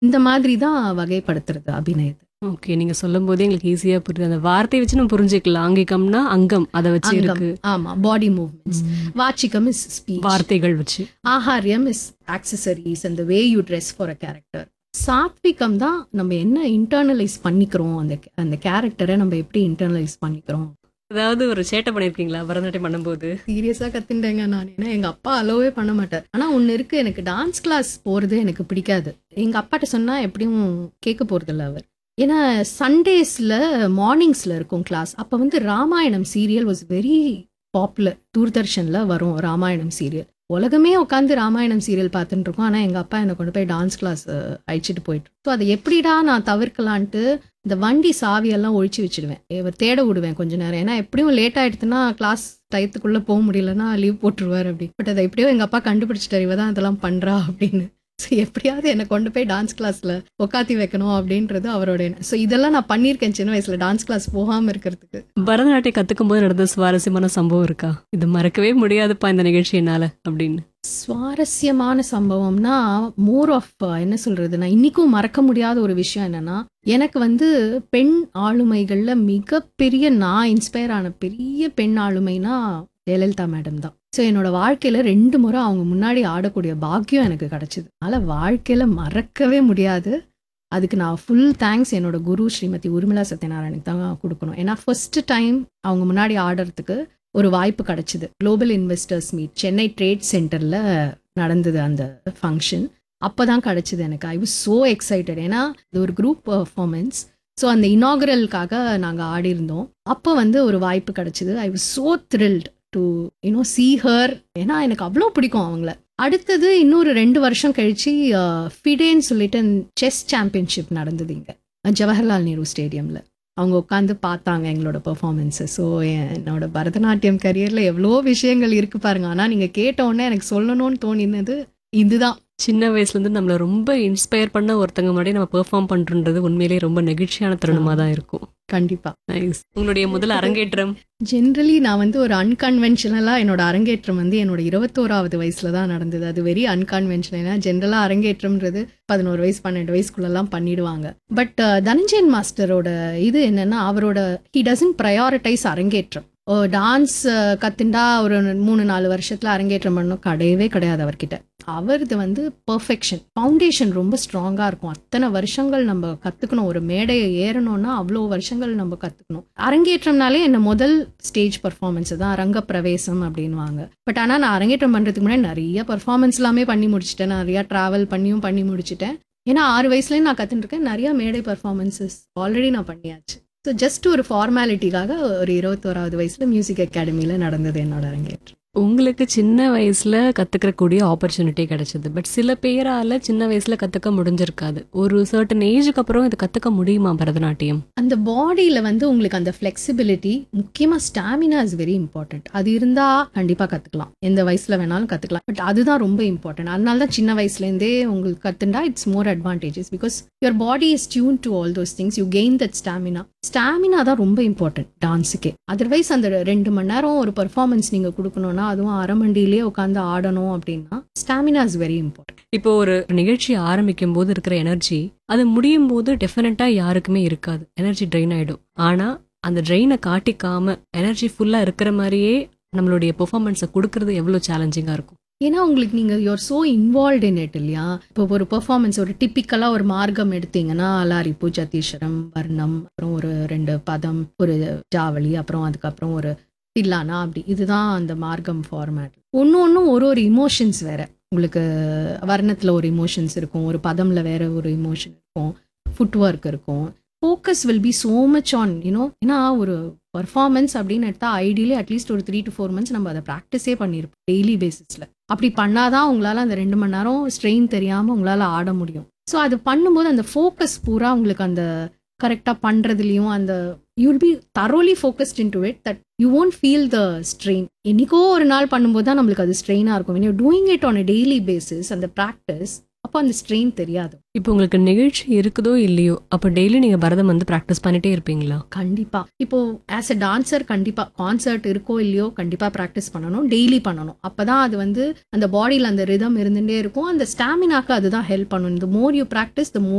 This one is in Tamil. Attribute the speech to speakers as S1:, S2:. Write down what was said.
S1: இந்த மாதிரி தான் வகைப்படுத்துறது அபிநயத்தை
S2: ஓகே நீங்க சொல்லும் போதே எங்களுக்கு ஈஸியா புரியுது அந்த வார்த்தையை வச்சு நம்ம புரிஞ்சுக்கலாம் ஆங்கிகம்னா அங்கம் அதை வச்சு
S1: அங்கம்
S2: இருக்கு
S1: ஆமா பாடி மூவ்மெண்ட்ஸ் வாச்சிகம் இஸ் ஸ்பீச்
S2: வார்த்தைகள் வச்சு
S1: ஆஹாரியம் இஸ் ஆக்சசரிஸ் அந்த way you dress for a character சாத்விகம் தான் நம்ம என்ன இன்டர்னலைஸ் பண்ணிக்கிறோம் அந்த அந்த கேரக்டரை நம்ம எப்படி இன்டர்னலைஸ் பண்ணிக்கிறோம்
S2: அதாவது ஒரு சேட்டை பண்ணிருக்கீங்களா பரதநாட்டியம் பண்ணும்போது
S1: சீரியஸா கத்துட்டேங்க நான் ஏன்னா எங்க அப்பா அலோவே பண்ண மாட்டார் ஆனா ஒண்ணு இருக்கு எனக்கு டான்ஸ் கிளாஸ் போறது எனக்கு பிடிக்காது எங்க அப்பாட்ட சொன்னா எப்படியும் கேட்க போறது இல்ல அவர் ஏன்னா சண்டேஸ்ல மார்னிங்ஸ்ல இருக்கும் கிளாஸ் அப்ப வந்து Ramayanam serial was very popular தூர்தர்ஷன்ல வரும் ராமாயணம் சீரியல் உலகமே உட்காந்து ராமாயணம் சீரியல் பார்த்துட்டு இருக்கோம் ஆனா எங்க அப்பா என்னை கொண்டு போய் டான்ஸ் கிளாஸ் அழைச்சிட்டு போயிட்டு ஸோ அதை எப்படிடா நான் தவிர்க்கலான்ட்டு இந்த வண்டி சாவியெல்லாம் ஒழிச்சு வச்சிடுவேன் இவர் தேட விடுவேன் கொஞ்ச நேரம் ஏன்னா எப்படியும் லேட் ஆயிடுச்சுன்னா கிளாஸ் டயத்துக்குள்ள போக முடியலன்னா லீவ் போட்டுருவார் அப்படி பட் அதை எப்படியோ எங்க அப்பா கண்டுபிடிச்சிட்டாரு இவ தான் இதெல்லாம் பண்றா அப்படின்னு ஸோ எப்படியாவது என்னை கொண்டு போய் டான்ஸ் கிளாஸ்ல உட்காத்தி வைக்கணும் அப்படின்றது அவரோட ஸோ இதெல்லாம் நான் பண்ணியிருக்கேன் சின்ன வயசுல டான்ஸ் கிளாஸ் போகாம இருக்கிறதுக்கு
S2: பரதநாட்டியம் கத்துக்கும் போது நடந்த சுவாரஸ்யமான சம்பவம் இருக்கா இது மறக்கவே முடியாதுப்பா இந்த நிகழ்ச்சி என்னால அப்படின்னு
S1: சுவாரஸ்யமான சம்பவம்னா மோர் ஆஃப் என்ன சொல்றது நான் இன்னைக்கும் மறக்க முடியாத ஒரு விஷயம் என்னன்னா எனக்கு வந்து பெண் ஆளுமைகள்ல மிகப்பெரிய நான் இன்ஸ்பயர் ஆன பெரிய பெண் ஆளுமைனா ஜெயலலிதா மேடம் தான் ஸோ என்னோட வாழ்க்கையில ரெண்டு முறை அவங்க முன்னாடி ஆடக்கூடிய பாக்கியம் எனக்கு கிடைச்சது அதனால வாழ்க்கையில மறக்கவே முடியாது அதுக்கு நான் ஃபுல் தேங்க்ஸ் என்னோட குரு ஸ்ரீமதி உர்மிளா சத்யநாராயணுக்கு தான் கொடுக்கணும் ஏன்னா ஃபர்ஸ்ட் டைம் அவங்க முன்னாடி ஆடுறதுக்கு ஒரு வாய்ப்பு கிடைச்சிது global investors meet Chennai trade சென்டர்ல நடந்தது அந்த ஃபங்க்ஷன் அப்பதான் கிடைச்சது எனக்கு ஐ வாஸ் ஸோ எக்ஸைட்டட் ஏன்னா இது ஒரு குரூப் பர்ஃபார்மன்ஸ் ஸோ அந்த இனாகரலுக்காக நாங்கள் ஆடி இருந்தோம் அப்போ வந்து ஒரு வாய்ப்பு கிடைச்சிது I was so thrilled to you know see her ஏன்னா எனக்கு அவ்வளோ பிடிக்கும் அவங்கள அடுத்தது இன்னொரு ரெண்டு வருஷம் கழிச்சு ஃபிடேன்னு சொல்லிட்டு செஸ் சாம்பியன்ஷிப் நடந்தது இங்க ஜவஹர்லால் நேரு ஸ்டேடியம்ல அவங்க உட்காந்து பார்த்தாங்க எங்களோட பெர்ஃபார்மன்ஸை ஸோ என்னோட பரதநாட்டியம் கரியரில் எவ்வளோ விஷயங்கள் இருக்கு பாருங்க ஆனால் நீங்கள் கேட்ட உடனே எனக்கு சொல்லணும்னு தோணினது இதுதான்
S2: சின்ன வயசுல இருந்து நம்மள ரொம்ப இன்ஸ்பயர் பண்ண ஒருத்தங்க முன்னாடி நம்ம பெர்ஃபார்ம் பண்றது உண்மையிலேயே ரொம்ப நெகிழ்ச்சியான தருணமா தான் இருக்கும்
S1: கண்டிப்பா
S2: நைஸ் உங்களுடைய முதல் அரங்கேற்றம்
S1: ஜென்ரலி நான் வந்து ஒரு அன்கன்வென்ஷனலாக என்னோட அரங்கேற்றம் வந்து என்னோட இருபத்தோராவது வயசுல தான் நடந்தது அது வெரி அன்கன்வென்ஷனல் ஏன்னா ஜென்ரலாக அரங்கேற்றம்ன்றது பதினோரு வயசு பன்னெண்டு வயசுக்குள்ளெல்லாம் பண்ணிடுவாங்க பட் தனஞ்சயன் மாஸ்டரோட இது என்னன்னா அவரோட ஹி டசன்ட் ப்ரையாரிட்டைஸ் அரங்கேற்றம் டான்ஸ் கத்துண்டா ஒரு மூணு நாலு வருஷத்துல அரங்கேற்றம் பண்ணணும் கிடையவே கிடையாது அவர்கிட்ட அவரது வந்து பெர்ஃபெக்ஷன் ஃபவுண்டேஷன் ரொம்ப ஸ்ட்ராங்கா இருக்கும் அத்தனை வருஷங்கள் நம்ம கத்துக்கணும் ஒரு மேடையை ஏறணும்னா அவ்வளோ வருஷங்கள் நம்ம கத்துக்கணும் அரங்கேற்றம்னாலே என்ன முதல் ஸ்டேஜ் பர்ஃபார்மன்ஸ் தான் அரங்க பிரவேசம் அப்படின்வாங்க பட் ஆனால் நான் அரங்கேற்றம் பண்றதுக்கு முன்னாடி நிறைய பர்ஃபார்மன்ஸ் எல்லாமே பண்ணி முடிச்சிட்டேன் நிறைய டிராவல் பண்ணியும் பண்ணி முடிச்சிட்டேன் ஏன்னா ஆறு வயசுலேயும் நான் கத்துட்டு இருக்கேன் நிறைய மேடை பர்ஃபார்மன்ஸஸ் ஆல்ரெடி நான் பண்ணியாச்சு ஸோ ஜஸ்ட் ஒரு ஃபார்மாலிட்டிக்காக ஒரு இருபத்தோராவது வயசுல மியூசிக் அகாடமியில நடந்தது என்னோட அரங்கேற்றம்
S2: உங்களுக்கு சின்ன வயசுல கத்துக்கக்கூடிய ஆப்பர்ச்சுனிட்டி கிடைச்சது பட் சில பேரால சின்ன வயசுல கத்துக்க முடிஞ்சிருக்காது ஒரு சர்டன் ஏஜுக்கு அப்புறம் இதை கத்துக்க முடியுமா பரதநாட்டியம்
S1: அந்த பாடியில வந்து உங்களுக்கு அந்த ஃபிளெக்சிபிலிட்டி முக்கியமா ஸ்டாமினா இஸ் வெரி இம்பார்ட்டன்ட் அது இருந்தா கண்டிப்பா கத்துக்கலாம் எந்த வயசுல வேணாலும் கத்துக்கலாம் பட் அதுதான் ரொம்ப இம்பார்ட்டன்ட் அதனால தான் சின்ன வயசுல இருந்தே உங்களுக்கு கத்துண்டா it's more advantages because your body is tune to all those things you gain that stamina stamina தான் ரொம்ப இம்பார்ட்டன்ட் டான்ஸுக்கே அதர்வைஸ் அந்த ரெண்டு மணி நேரம் ஒரு பர்ஃபார்மன்ஸ் நீங்க கொடுக்கணும்னா அதுவும் அரை மண்டியிலேயே உட்காந்து ஆடணும் அப்படின்னா ஸ்டாமினா இஸ் வெரி இம்பார்ட்டன்ட்
S2: இப்போ ஒரு நிகழ்ச்சி ஆரம்பிக்கும் போது இருக்கிற எனர்ஜி அது முடியும் போது டெஃபினட்டா யாருக்குமே இருக்காது எனர்ஜி ட்ரெயின் ஆயிடும் ஆனா அந்த ட்ரெயினை காட்டிக்காம எனர்ஜி ஃபுல்லா இருக்கிற மாதிரியே நம்மளுடைய பெர்ஃபார்மன்ஸை கொடுக்கறது எவ்வளவு சேலஞ்சிங்கா இருக்கும்
S1: ஏன்னா உங்களுக்கு நீங்க you're so involve in it இல்லையா இப்போ ஒரு பெர்ஃபார்மன்ஸ் ஒரு டிப்பிக்கலா ஒரு மார்க்கம் எடுத்தீங்கன்னா லாரிப்பு சத்தீஸ்வரம் வர்ணம் அப்புறம் ஒரு ரெண்டு பதம் ஒரு ஜாவளி அப்புறம் அதுக்கப்புறம் ஒரு தில்லானா அப்படி இதுதான் அந்த மார்க்கம் ஃபார்மேட் ஒன்று ஒன்றும் ஒரு ஒரு இமோஷன்ஸ் வேற உங்களுக்கு வர்ணத்துல ஒரு இமோஷன்ஸ் இருக்கும் ஒரு பதம்ல வேற ஒரு இமோஷன் இருக்கும் ஃபுட் ஒர்க் இருக்கும் focus will be so much on you know ஏன்னா ஒரு பர்ஃபார்மன்ஸ் அப்படின்னு எடுத்தா ஐடியலி அட்லீஸ்ட் ஒரு த்ரீ டு ஃபோர் மந்த்ஸ் நம்ம அதை ப்ராக்டிஸே பண்ணியிருப்போம் டெய்லி பேசிஸ்ல அப்படி பண்ணாதான் உங்களால அந்த ரெண்டு மணி நேரம் ஸ்ட்ரெயின் தெரியாம உங்களால ஆட முடியும் ஸோ அது பண்ணும்போது அந்த ஃபோக்கஸ் பூரா உங்களுக்கு அந்த கரெக்டாக பண்ணுறதுலையும் அந்த you will be thoroughly focused in to it that you won't feel the strain என்னைக்கோ ஒரு நாள் பண்ணும்போது தான் நம்மளுக்கு அது ஸ்ட்ரெயினாக இருக்கும் you doing it on a daily basis அந்த ப்ராக்டிஸ் அப்போ அந்த ஸ்ட்ரெயின் தெரியாது
S2: இப்போ உங்களுக்கு நிகழ்ச்சி இருக்குதோ இல்லையோ அப்போ டெய்லி நீங்க பரதம் வந்து ப்ராக்டிஸ் பண்ணிட்டே இருப்பீங்களா
S1: கண்டிப்பா இப்போ ஆஸ் அ டான்சர் கண்டிப்பா கான்சர்ட் இருக்கோ இல்லையோ கண்டிப்பா ப்ராக்டிஸ் பண்ணணும் டெய்லி பண்ணணும் அப்பதான் அது வந்து அந்த பாடியில அந்த ரிதம் இருந்துட்டே இருக்கும் அந்த ஸ்டாமினாக்கு அதுதான் ஹெல்ப் பண்ணும் இந்த more you practice the more